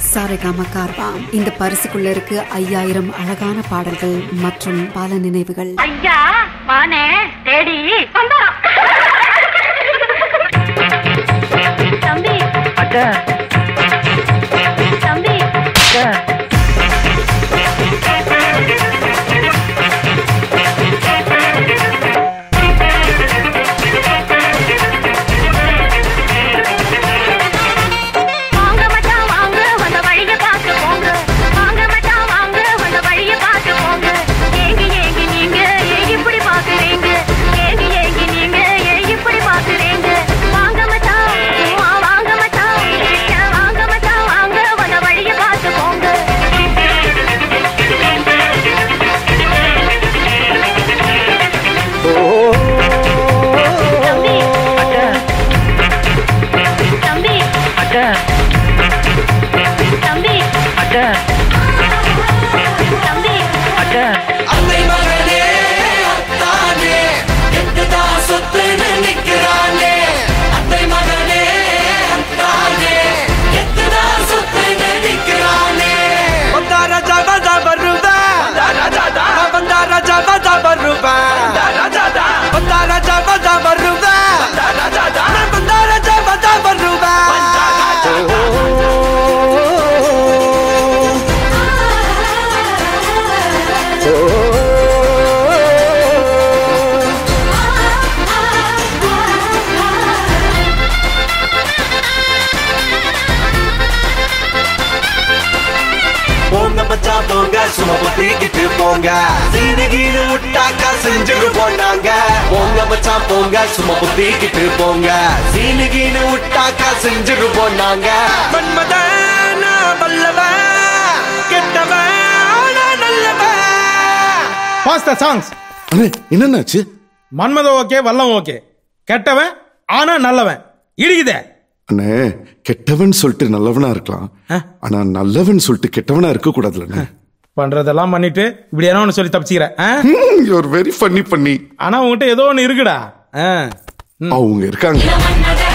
சாரேகாமா கார்வாம் இந்த பரிசுக்குள்ள இருக்கு ஐயாயிரம் அழகான பாடல்கள் மற்றும் பல நினைவுகள் ஐயா மானே தேடி வந்தான் தம்பி அக்கா தம்பி அக்கா வாங்க மச்சான் வாங்க வந்த வழிய பார்த்து போங்க வாங்க மச்சான் வாங்க வந்த வழிய பார்த்து போங்க ஏங்கி ஏங்கி நீங்க ஏன் இப்படி பாக்குறீங்க ஏங்கி ஏங்கி நீங்க ஏன் இப்படி பாக்குறீங்க வாங்க மச்சான் சும்மா வாங்க மச்சான் கிட்ட வாங்க மச்சான் வாங்க வந்த வழிய பார்த்து போங்க தம்பி அக்கா தம்பி அக்கா தம்பி அக்கா தம்பி அக்கா அன்னை மகனே அத்தானே எட்டுதான் சொத்துன்னு நிக்கிறானே அத்தை மகனே அத்தானே எட்டுதான் சொத்துன்னு நிக்கிறானே வந்தா ராஜா வந்தா வருவேன் வந்தா ராஜா வந்தா வருவேன் வந்தா ராஜா வந்தா வருவேன் நான் வந்தா ராஜா வந்தா வருவேன் போங்க மச்சான் போங்க சும்மா பத்திக்கிட்டு போங்க சீனு கீழு விட்டாக்கா செஞ்சுட்டு போனாங்க போங்க மச்சான் போங்க சும்மா பத்திக்கிட்டு போங்க சீனு கீழு விட்டாக்கா செஞ்சுட்டு போனாங்க மன்மதன் வல்லவன் கெட்டவன் ஆனா நல்லவன் பாஸ் த சாங்ஸ் அண்ணே என்னன்னாச்சு மன்மத ஓகே வல்லம் ஓகே கெட்டவன் ஆனா நல்லவன் இடிக்குதே அண்ணே கெட்டவன் சொல்லிட்டு நல்லவனா இருக்கலாம் ஆனா நல்லவன் சொல்லிட்டு கெட்டவனா இருக்க கூடாதுல்ல பண்றதெல்லாம் பண்ணிட்டு இப்படி என்ன ஒண்ணு சொல்லி தப்பிச்சுக்கிற ஆ? யூஆர் வெரி ஃபன்னி பண்ணி ஆனா உன்கிட்ட ஏதோ ஒண்ணு இருக்குடா ஆ. அவங்க இருக்காங்க மன்னரே